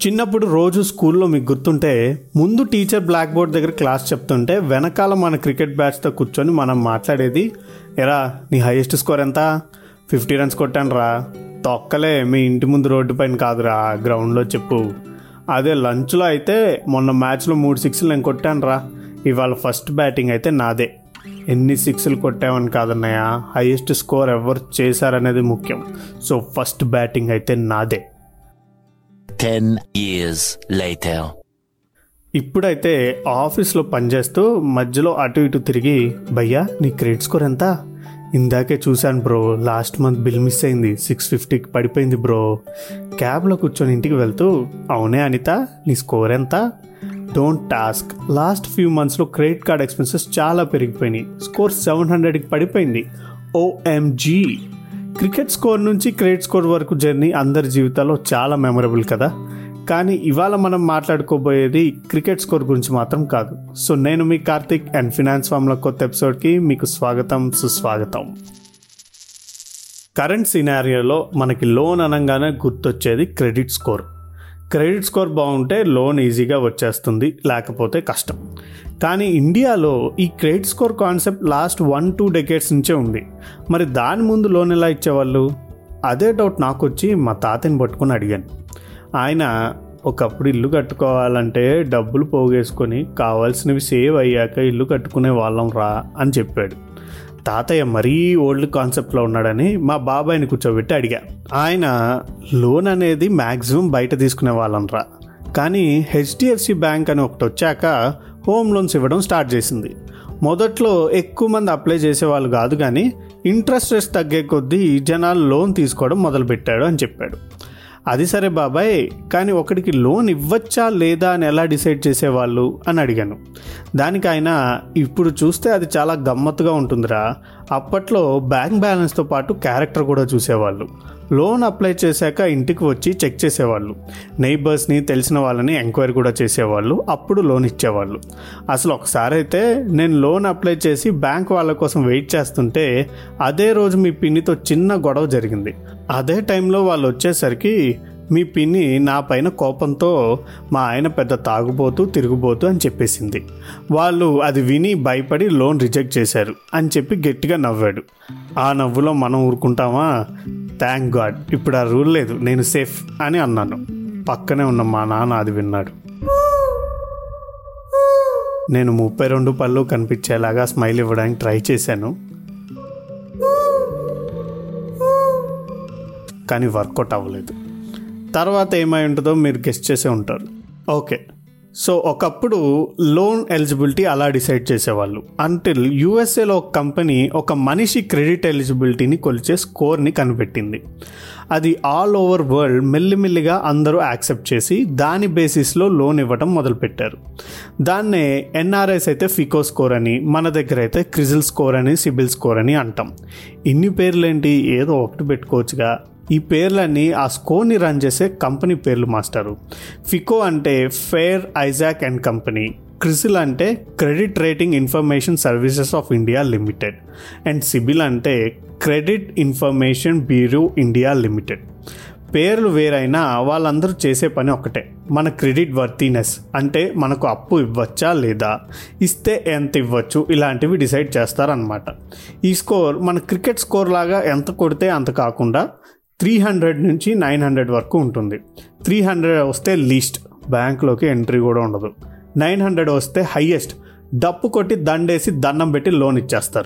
చిన్నప్పుడు రోజు స్కూల్లో మీకు గుర్తుంటే ముందు టీచర్ బ్లాక్ బోర్డ్ దగ్గర క్లాస్ చెప్తుంటే వెనకాల మన క్రికెట్ బ్యాట్స్తో కూర్చొని మనం మాట్లాడేది ఎరా నీ హైయెస్ట్ స్కోర్ ఎంత ఫిఫ్టీ రన్స్ కొట్టాను రా తొక్కలే మీ ఇంటి ముందు రోడ్డు పైన కాదురా గ్రౌండ్లో చెప్పు అదే లంచ్లో అయితే మొన్న మ్యాచ్లో మూడు సిక్స్లు నేను కొట్టాను రా ఇవాళ ఫస్ట్ బ్యాటింగ్ అయితే నాదే ఎన్ని సిక్స్లు కొట్టామని కాదన్నయ్య హైయెస్ట్ స్కోర్ ఎవరు చేశారనేది ముఖ్యం సో ఫస్ట్ బ్యాటింగ్ అయితే నాదే 10 years later. ఇప్పుడైతే ఆఫీస్లో పనిచేస్తూ మధ్యలో అటు ఇటు తిరిగి భయ్యా నీ క్రెడిట్ స్కోర్ ఎంత ఇందాకే చూశాను bro last month bill miss అయింది సిక్స్ ఫిఫ్టీకి పడిపోయింది బ్రో క్యాబ్లో కూర్చొని ఇంటికి వెళ్తూ అవునే అనిత నీ స్కోర్ ఎంత డోంట్ టాస్క్ లాస్ట్ ఫ్యూ మంత్స్లో క్రెడిట్ కార్డ్ ఎక్స్పెన్సెస్ చాలా పెరిగిపోయినాయి స్కోర్ సెవెన్ హండ్రెడ్కి పడిపోయింది ఓఎంజీ క్రికెట్ స్కోర్ నుంచి క్రెడిట్ స్కోర్ వరకు జర్నీ అందరి జీవితాల్లో చాలా మెమరబుల్ కదా కానీ ఇవాళ మనం మాట్లాడుకోబోయేది క్రికెట్ స్కోర్ గురించి మాత్రం కాదు సో నేను మీ కార్తిక్ అండ్ ఫినాన్స్ ఫామ్ల కొత్త ఎపిసోడ్కి మీకు స్వాగతం సుస్వాగతం కరెంట్ సినారియోలో మనకి లోన్ అనగానే గుర్తొచ్చేది క్రెడిట్ స్కోర్ క్రెడిట్ స్కోర్ బాగుంటే లోన్ ఈజీగా వచ్చేస్తుంది లేకపోతే కష్టం కానీ ఇండియాలో ఈ credit score concept last one two decades నుంచే ఉంది మరి దాని ముందు లోన్ ఎలా ఇచ్చేవాళ్ళు అదే డౌట్ నాకు వచ్చి మా తాతని పట్టుకొని అడిగాను ఆయన ఒకప్పుడు ఇల్లు కట్టుకోవాలంటే డబ్బులు పోగేసుకొని కావాల్సినవి సేవ్ అయ్యాక ఇల్లు కట్టుకునే వాళ్ళం రా అని చెప్పాడు తాతయ్య మరీ ఓల్డ్ కాన్సెప్ట్లో ఉన్నాడని మా బాబాయ్ని కూర్చోబెట్టి అడిగా ఆయన లోన్ అనేది మ్యాక్సిమం బయట తీసుకునే వాళ్ళం రా కానీ హెచ్డిఎఫ్సి బ్యాంక్ అని ఒకటి వచ్చాక హోమ్ లోన్స్ ఇవ్వడం స్టార్ట్ చేసింది మొదట్లో ఎక్కువ మంది అప్లై చేసేవాళ్ళు కాదు కానీ ఇంట్రెస్ట్ రేట్స్ తగ్గే కొద్దీ జనాలు లోన్ తీసుకోవడం మొదలుపెట్టాడు అని చెప్పాడు అది సరే బాబాయ్ కానీ ఒకడికి లోన్ ఇవ్వచ్చా లేదా అని ఎలా డిసైడ్ చేసేవాళ్ళు అని అడిగాను దానికి ఆయన ఇప్పుడు చూస్తే అది చాలా గమ్మత్తుగా ఉంటుందిరా అప్పట్లో బ్యాంక్ బ్యాలెన్స్తో పాటు క్యారెక్టర్ కూడా చూసేవాళ్ళు లోన్ అప్లై చేశాక ఇంటికి వచ్చి చెక్ చేసేవాళ్ళు నైబర్స్ని తెలిసిన వాళ్ళని ఎంక్వైరీ కూడా చేసేవాళ్ళు అప్పుడు లోన్ ఇచ్చేవాళ్ళు అసలు ఒకసారి అయితే నేను లోన్ అప్లై చేసి బ్యాంక్ వాళ్ళ కోసం వెయిట్ చేస్తుంటే అదే రోజు మీ పిన్నితో చిన్న గొడవ జరిగింది అదే టైంలో వాళ్ళు వచ్చేసరికి మీ పిన్ని నా పైన కోపంతో మా ఆయన పెద్ద తాగుబోతూ తిరుగుబోతూ అని చెప్పేసింది వాళ్ళు అది విని భయపడి లోన్ రిజెక్ట్ చేశారు అని చెప్పి గట్టిగా నవ్వాడు ఆ నవ్వులో మనం ఊరుకుంటామా థ్యాంక్ గాడ్ ఇప్పుడు ఆ రూల్ లేదు నేను సేఫ్ అని అన్నాను పక్కనే ఉన్న మా నాన్న అది విన్నాడు నేను ముప్పై రెండు పళ్ళు కనిపించేలాగా స్మైల్ ఇవ్వడానికి ట్రై చేశాను కానీ వర్కౌట్ అవ్వలేదు తర్వాత ఏమై ఉంటుందో మీరు గెస్ట్ చేసే ఉంటారు ఓకే సో ఒకప్పుడు లోన్ ఎలిజిబిలిటీ అలా డిసైడ్ చేసేవాళ్ళు అంటిల్ యూఎస్ఏలో ఒక కంపెనీ ఒక మనిషి క్రెడిట్ ఎలిజిబిలిటీని కొలిచే స్కోర్ని కనిపెట్టింది అది ఆల్ ఓవర్ వరల్డ్ మెల్లిమెల్లిగా అందరూ యాక్సెప్ట్ చేసి దాని బేసిస్లో లోన్ ఇవ్వడం మొదలుపెట్టారు దాన్నే ఎన్ఆర్ఎస్ అయితే ఫికో స్కోర్ అని మన దగ్గర అయితే క్రిజిల్ స్కోర్ అని సిబిల్ స్కోర్ అని అంటాం ఇన్ని పేర్లేంటి ఏదో ఒకటి పెట్టుకోవచ్చుగా ఈ పేర్లన్నీ ఆ స్కోర్ని రన్ చేసే కంపెనీ పేర్లు మాస్టరు ఫికో అంటే fair Isaac and company CRISIL అంటే credit rating information services of India limited and CIBIL అంటే credit information bureau India limited పేర్లు వేరైనా వాళ్ళందరూ చేసే పని ఒకటే మన క్రెడిట్ వర్తీనెస్ అంటే మనకు అప్పు ఇవ్వచ్చా లేదా ఇస్తే ఎంత ఇవ్వచ్చు ఇలాంటివి డిసైడ్ చేస్తారనమాట ఈ స్కోర్ మన క్రికెట్ స్కోర్ లాగా ఎంత కొడితే అంత కాకుండా త్రీ హండ్రెడ్ నుంచి నైన్ హండ్రెడ్ వరకు ఉంటుంది త్రీ హండ్రెడ్ వస్తే లీస్ట్ బ్యాంక్లోకి ఎంట్రీ కూడా ఉండదు నైన్ హండ్రెడ్ వస్తే హయ్యెస్ట్ డప్పు కొట్టి దండేసి దండం పెట్టి లోన్ ఇచ్చేస్తారు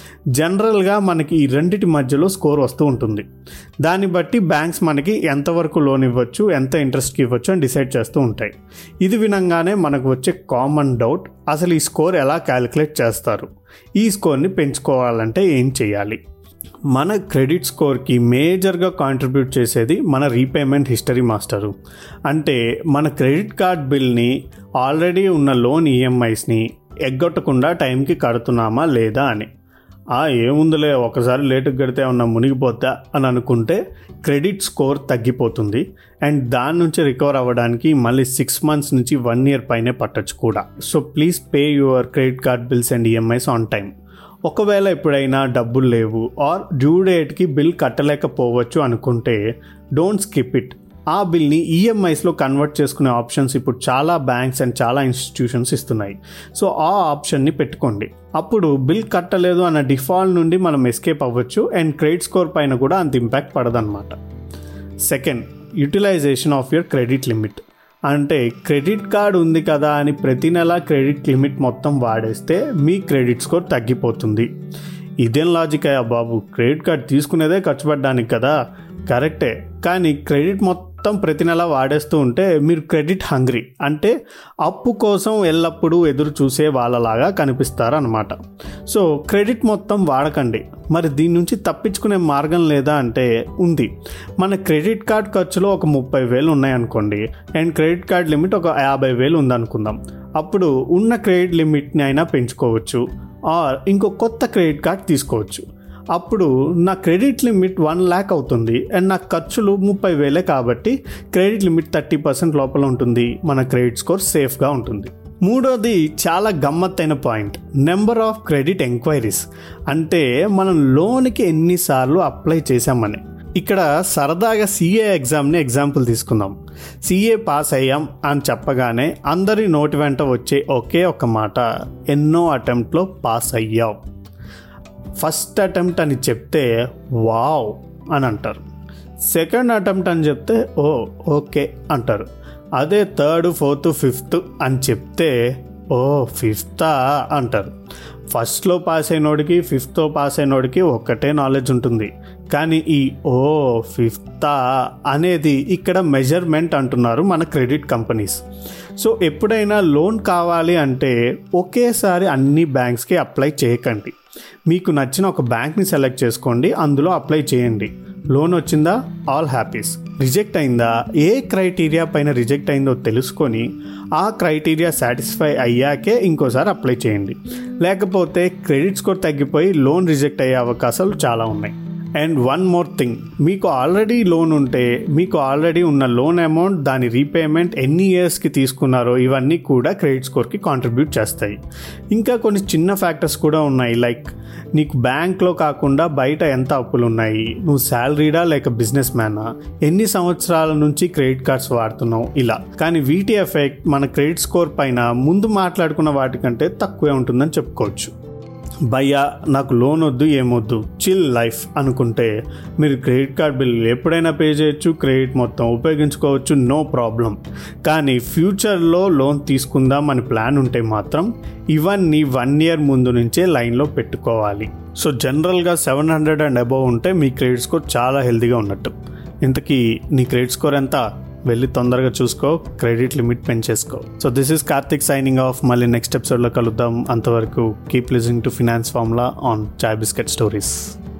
జనరల్గా మనకి ఈ రెండిటి మధ్యలో స్కోర్ వస్తూ ఉంటుంది దాన్ని బట్టి బ్యాంక్స్ మనకి ఎంతవరకు లోన్ ఇవ్వచ్చు ఎంత ఇంట్రెస్ట్కి ఇవ్వచ్చు అని డిసైడ్ చేస్తూ ఉంటాయి ఇది వినంగానే మనకు వచ్చే కామన్ డౌట్ అసలు ఈ స్కోర్ ఎలా క్యాలిక్యులేట్ చేస్తారు ఈ స్కోర్ని పెంచుకోవాలంటే ఏం చేయాలి మన క్రెడిట్ స్కోర్కి మేజర్గా కాంట్రిబ్యూట్ చేసేది మన రీపేమెంట్ హిస్టరీ మాస్టరు అంటే మన క్రెడిట్ కార్డ్ బిల్ని ఆల్రెడీ ఉన్న లోన్ ఈఎంఐస్ని ఎగ్గొట్టకుండా టైంకి కడుతున్నామా లేదా అని ఆ ఏముందిలే ఒకసారి లేటుగా కడితే ఏమన్నా మునిగిపోతా అని అనుకుంటే క్రెడిట్ స్కోర్ తగ్గిపోతుంది అండ్ దాని నుంచి రికవర్ అవ్వడానికి మళ్ళీ సిక్స్ మంత్స్ నుంచి వన్ ఇయర్ పైనే పట్టచ్చు కూడా so please pay your credit card bills and EMIs on time ఒకవేళ ఎప్పుడైనా డబ్బులు లేవు ఆర్ డ్యూ డేట్కి బిల్ కట్టలేకపోవచ్చు అనుకుంటే డోంట్ స్కిప్ ఇట్ ఆ బిల్ని ఈఎంఐస్లో కన్వర్ట్ చేసుకునే ఆప్షన్స్ ఇప్పుడు చాలా బ్యాంక్స్ అండ్ చాలా ఇన్స్టిట్యూషన్స్ ఇస్తున్నాయి సో ఆ ఆప్షన్ని పెట్టుకోండి అప్పుడు బిల్ కట్టలేదు అన్న డిఫాల్ట్ నుండి మనం ఎస్కేప్ అవ్వచ్చు అండ్ క్రెడిట్ స్కోర్ పైన కూడా అంత ఇంపాక్ట్ పడదన్నమాట second utilization of your credit limit అంటే క్రెడిట్ కార్డ్ ఉంది కదా అని ప్రతి నెల క్రెడిట్ లిమిట్ మొత్తం వాడేస్తే మీ క్రెడిట్ స్కోర్ తగ్గిపోతుంది ఇదేం లాజిక్ అయ్యా బాబు క్రెడిట్ కార్డ్ తీసుకునేదే ఖర్చు పెట్టడానికి కదా కరెక్టే కానీ క్రెడిట్ మొత్తం ప్రతి నెల వాడేస్తూ ఉంటే మీరు క్రెడిట్ హంగ్రీ అంటే అప్పు కోసం ఎల్లప్పుడూ ఎదురు చూసే వాళ్ళలాగా కనిపిస్తారనమాట సో క్రెడిట్ మొత్తం వాడకండి మరి దీని నుంచి తప్పించుకునే మార్గం లేదా అంటే ఉంది మన క్రెడిట్ కార్డ్ ఖర్చులో ఒక ముప్పై వేలు ఉన్నాయనుకోండి అండ్ క్రెడిట్ కార్డ్ లిమిట్ ఒక యాభై వేలు ఉందనుకుందాం అప్పుడు ఉన్న క్రెడిట్ లిమిట్ని అయినా పెంచుకోవచ్చు ఆర్ ఇంకో కొత్త క్రెడిట్ కార్డ్ తీసుకోవచ్చు అప్పుడు నా క్రెడిట్ లిమిట్ వన్ ల్యాక్ అవుతుంది అండ్ నా ఖర్చులు ముప్పై వేలే కాబట్టి క్రెడిట్ లిమిట్ థర్టీ పర్సెంట్ లోపల ఉంటుంది మన క్రెడిట్ స్కోర్ సేఫ్గా ఉంటుంది మూడోది చాలా గమ్మత్తైన point number of credit enquiries అంటే మనం లోన్కి ఎన్నిసార్లు అప్లై చేశామని ఇక్కడ సరదాగా సిఏ ఎగ్జామ్ని ఎగ్జాంపుల్ తీసుకుందాం సిఏ పాస్ అయ్యాం అని చెప్పగానే అందరి నోటి వెంట వచ్చే ఒకే ఒక మాట ఎన్నో అటెంప్ట్లో పాస్ అయ్యావు ఫస్ట్ అటెంప్ట్ అని చెప్తే వావ్ అని అంటారు సెకండ్ అటెంప్ట్ అని చెప్తే ఓ ఓకే అంటారు అదే థర్డ్ ఫోర్త్ ఫిఫ్త్ అని చెప్తే ఓ ఫిఫ్తా అంటారు ఫస్ట్లో పాస్ అయినోడికి ఫిఫ్త్లో పాస్ అయినోడికి ఒక్కటే నాలెడ్జ్ ఉంటుంది కానీ ఈ ఓ ఫిఫ్తా అనేది ఇక్కడ మెజర్మెంట్ అంటున్నారు మన క్రెడిట్ కంపెనీస్ సో ఎప్పుడైనా లోన్ కావాలి అంటే ఒకేసారి అన్ని బ్యాంక్స్కి అప్లై చేయకండి మీకు నచ్చిన ఒక బ్యాంక్ని సెలెక్ట్ చేసుకోండి అందులో అప్లై చేయండి లోన్ వచ్చిందా ఆల్ హ్యాపీస్ రిజెక్ట్ అయిందా ఏ క్రైటీరియా పైన రిజెక్ట్ అయిందో తెలుసుకొని ఆ క్రైటీరియా సాటిస్ఫై అయ్యాకే ఇంకోసారి అప్లై చేయండి లేకపోతే క్రెడిట్ స్కోర్ తగ్గిపోయి లోన్ రిజెక్ట్ అయ్యే అవకాశాలు చాలా ఉన్నాయి అండ్ వన్ మోర్ థింగ్ మీకు ఆల్రెడీ లోన్ ఉంటే మీకు ఆల్రెడీ ఉన్న లోన్ అమౌంట్ దాని రీపేమెంట్ ఎన్ని ఇయర్స్కి తీసుకున్నారో ఇవన్నీ కూడా క్రెడిట్ స్కోర్కి కాంట్రిబ్యూట్ చేస్తాయి ఇంకా కొన్ని చిన్న ఫ్యాక్టర్స్ కూడా ఉన్నాయి లైక్ నీకు బ్యాంక్లో కాకుండా బయట ఎంత అప్పులు ఉన్నాయి నువ్వు శాలరీడా లేక బిజినెస్ మ్యానా ఎన్ని సంవత్సరాల నుంచి క్రెడిట్ కార్డ్స్ వాడుతున్నావు ఇలా కానీ వీటి ఎఫెక్ట్ మన క్రెడిట్ స్కోర్ పైన ముందు మాట్లాడుకున్న వాటికంటే తక్కువే ఉంటుందని చెప్పుకోవచ్చు భయ్యా నాకు లోన్ వద్దు ఏమొద్దు చిల్ లైఫ్ అనుకుంటే మీరు క్రెడిట్ కార్డ్ బిల్ ఎప్పుడైనా పే చేయొచ్చు క్రెడిట్ మొత్తం ఉపయోగించుకోవచ్చు నో ప్రాబ్లం కానీ ఫ్యూచర్లో లోన్ తీసుకుందాం అని ప్లాన్ ఉంటే మాత్రం ఇవన్నీ వన్ ఇయర్ ముందు నుంచే లైన్లో పెట్టుకోవాలి సో జనరల్గా సెవెన్ హండ్రెడ్ అండ్ అబవ్ ఉంటే మీ క్రెడిట్ స్కోర్ చాలా హెల్తీగా ఉన్నట్టు ఇంతకీ నీ క్రెడిట్ స్కోర్ ఎంత వెళ్ళి తొందరగా చూసుకో క్రెడిట్ లిమిట్ పెంచేసుకో so this is Karthik signing off మళ్ళీ నెక్స్ట్ ఎపిసోడ్లో కలుద్దాం అంతవరకు keep listening to finance formula on chai biscuit stories